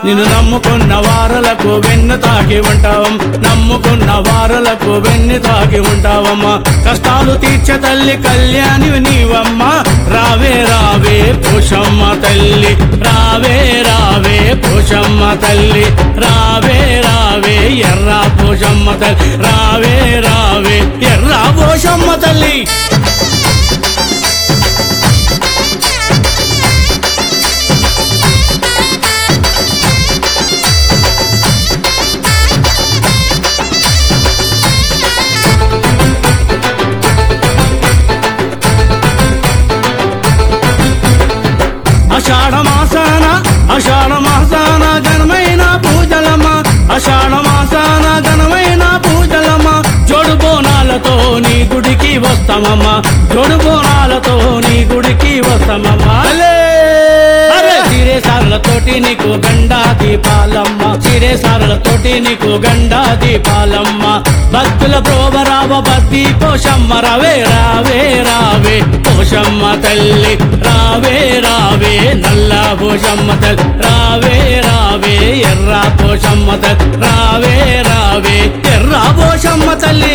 నిన్ను నమ్ముకున్న వారలకు వెన్ను తాకి ఉంటావం నమ్ముకున్న వారలకు వెన్ను తాకి ఉంటావమ్మా కష్టాలు తీర్చే తల్లి కళ్యాణి నీవమ్మ రావే రావే పోషమ్మ తల్లి రావే రావే పోషమ్మ తల్లి రావే రావే ఎర్ర పోషమ్మ తల్లి రావే రావే ఎర్ర పోషమ్మ తల్లి అషాఢ మాసాన అషాఢ మాసాన ఘనమైన పూజలమ్మ అషాఢ మాసాన ఘనమైన పూజలమ్మ జోడు బోనాలతో నీ గుడికి వస్తామమ్మా జోడు బోనాలతో నీ గుడికి వస్తామమ్మా అరే సిరే సార్లతోటి నీకు గండా దీపాలమ్మ సిరే సార్లతోటి నీకు గండా దీపాలమ్మ భక్తుల ప్రోభరావ భక్తి పోషమ్మ రవే రావే రావే పోషమ్మ తల్లి రావే రావే నల్ల పోషమ్మ తల్లి రావే రావే ఎర్ర పోషమ్మ తల్లి రావే రావే ఎర్ర పోషమ్మ తల్లి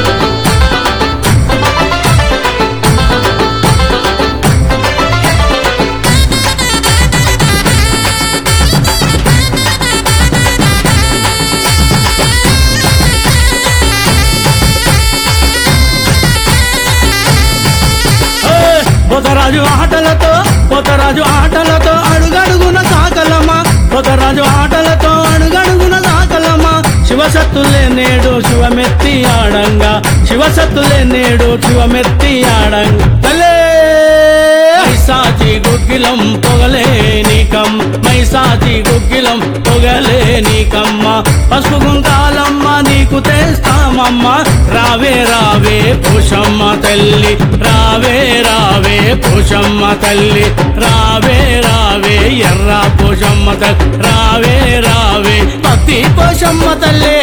పొతరాజు ఆటలతో పొతరాజు ఆటలతో అడుగడుగున సాకలమ్మ పొతరాజు ఆటలతో అడుగడుగున సాకలమ్మ శివసత్తులే నేడు శివమెత్తి ఆడంగా శివసత్తులే నేడు శివమెత్తి ఆడంగా తలే మైసాచి గుగ్గిలం పొగలే నీకం మైసాచి గుగ్గిలం పొగలే నీకమ్మ పసుపు గుంకాలమ్మ నీకు తెస్తామమ్మ రావే రావే పోషమ్మ తల్లి రావే రావే పోషమ్మ తల్లి రావే రావే ఎర్ర పోషమ్మ తల్లి రావే రావే భక్తి పోషమ్మ తల్లి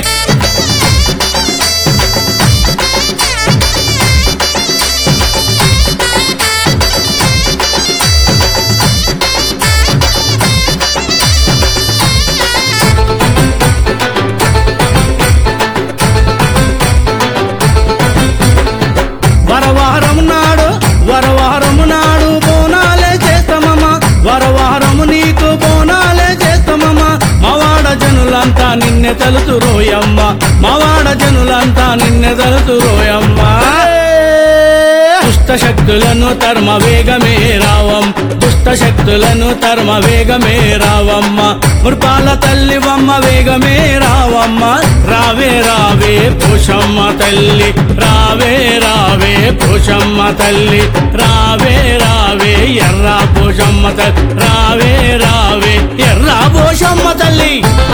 వరవారము నాడు వరవారము నాడు బోనాలే చేస్తామమ్మా వరవారము నీకు బోనాలే చేస్తామమ్మా మవాడ జనులంతా నిన్నె తలుతు రోయమ్మ మవాడ జనులంతా నిన్నె తలుతు రోయమ్మ దుష్ట శక్తులను తర్మ వేగమే రావం దుష్ట శక్తులను తర్మ వేగమే రావమ్మ మృపాల తల్లివమ్మ వేగమే రావమ్మ రావే రావే పోషమ్మ తల్లి రావే రావే పోషమ్మ తల్లి రావే రావే ఎర్ర పోషమ్మ తల్లి రావే రావే ఎర్ర పోషమ్మ తల్లి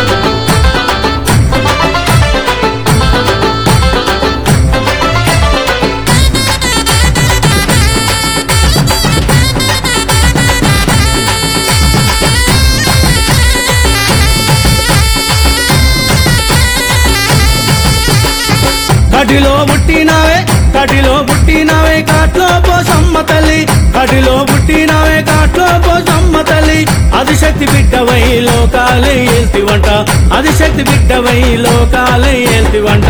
కటిలో పుట్టినావే కటిలో పుట్టినావే కాట్లో పోసమ్మ తల్లి కటిలో పుట్టినావే కాట్లో పోసమ్మ తల్లి అది శక్తి బిడ్డవై లోకాలే ఏల్తివంట అది శక్తి బిడ్డవై లోకాలే ఏల్తివంట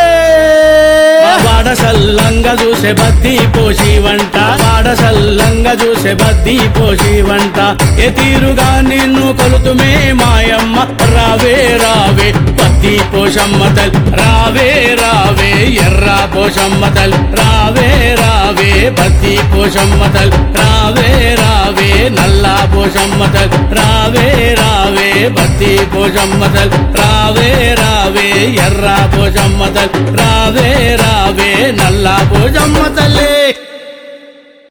వాడ సల్లంగా చూసే బద్ది పోసి వంట వాడ సల్లంగా చూసే బద్ది పోసి వంట ఏ తీరుగా నిన్ను కొలుతుమే మాయమ్మ రావే రావే బద్ది పోషమ్మ తల్ రావే రావే ఎర్ర పోషమ్మ తల్ రావే రావే బద్ది పోషమ్మ తల్ రావే రావే నల్ల పోషమ్మ తల్ రావే రావే బద్ది పోషమ్మ తల్ రావే రావే ఎర్ర పోషమ్మ తల్ రావే రావే నల్ల పోషమ్మ తల్లి